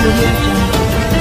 audio jungle.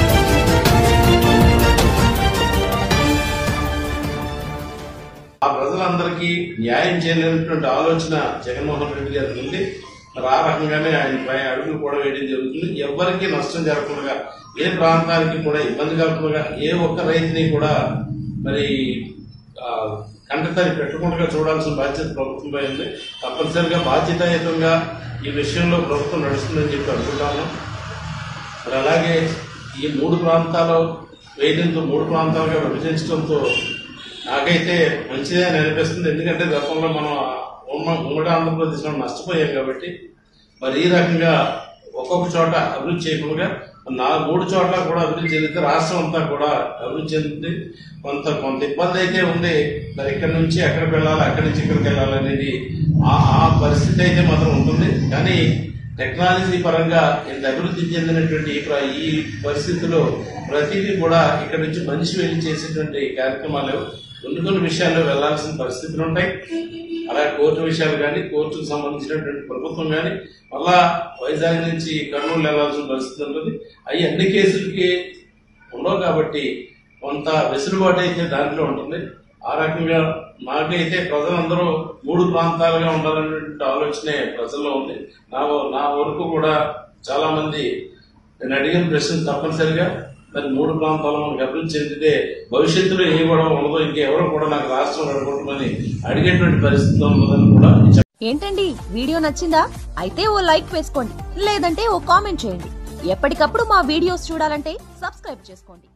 ఆ ప్రజలందరికీ న్యాయం చేయలేనటువంటి ఆలోచన జగన్మోహన్ రెడ్డి గారి నుండి మరి ఆ రకంగానే ఆయన పై అడుగులు కూడా వేయడం జరుగుతుంది ఎవరికి నష్టం జరగకుండా ఏ ప్రాంతానికి కూడా ఇబ్బంది కలగకుండా ఏ ఒక్క రైతుని కూడా మరి ఆ, కంటతడి పెట్టకుండా చూడాల్సిన బాధ్యత ప్రభుత్వంపై ఉంది తప్పనిసరిగా బాధ్యతాయుతంగా ఈ విషయంలో ప్రభుత్వం నడుస్తుందని చెప్పి అనుకుంటాను మరి అలాగే ఈ మూడు ప్రాంతాలు వేయడంతో మూడు ప్రాంతాలుగా విభజించడంతో నాకైతే మంచిదే అని అనిపిస్తుంది ఎందుకంటే గతంలో మనం ఉమ్మ- ఉమ్మడి ఆంధ్రప్రదేశ్లో నష్టపోయాం కాబట్టి మరి ఈ రకంగా ఒక్కొక్క చోట అభివృద్ధి చేయకుండా నా మూడు చోట్ల కూడా అభివృద్ధి చెందితే రాష్ట్రం అంతా కూడా అభివృద్ధి చెందుతుంది కొంత కొంత ఇబ్బంది అయితే ఉంది మరి ఇక్కడ నుంచి ఎక్కడికి వెళ్ళాలి అక్కడి నుంచి ఇక్కడికి వెళ్ళాలి అనేది ఆ ఆ పరిస్థితి అయితే మాత్రం ఉంటుంది కానీ టెక్నాలజీ పరంగా ఇంత అభివృద్ధి చెందినటువంటి ఈ ప్ర- ఈ పరిస్థితిలో ప్రతిదీ కూడా ఇక్కడ నుంచి మనిషి వెళ్ళి చేసేటువంటి కార్యక్రమాలు కొన్ని కొన్ని విషయాల్లో వెళ్లాల్సిన పరిస్థితులు ఉంటాయి అలాగే కోర్టు విషయాలు కానీ కోర్టుకు సంబంధించినటువంటి ప్రభుత్వం కానీ మళ్ళా వైజాగ్ నుంచి కర్నూలు వెళ్లాల్సిన పరిస్థితి ఉంటుంది అవి అన్ని కేసులకి ఉండవు కాబట్టి కొంత వెసులుబాటు అయితే దాంట్లో ఉంటుంది ఆ రకంగా నాకైతే ప్రజలందరూ మూడు ప్రాంతాలుగా ఉండాలనేటువంటి ఆలోచనే ప్రజల్లో ఉంది నా నా వరకు కూడా చాలా మంది నేను అడిగిన ప్రశ్న తప్పనిసరిగా మరి మూడు ప్రాంతాల్లో మనకు అభివృద్ధి చెందితే భవిష్యత్తులో ఏ కూడా ఉండదో ఇంకెవరు కూడా నాకు రాష్ట్రం నడపడమని అడిగేటువంటి పరిస్థితి ఉన్నదని కూడా చెప్ప- ఏంటండి వీడియో నచ్చిందా అయితే ఓ లైక్ వేసుకోండి లేదంటే ఓ కామెంట్ చేయండి ఎప్పటికప్పుడు మా వీడియోస్ చూడాలంటే సబ్స్క్రైబ్ చేసుకోండి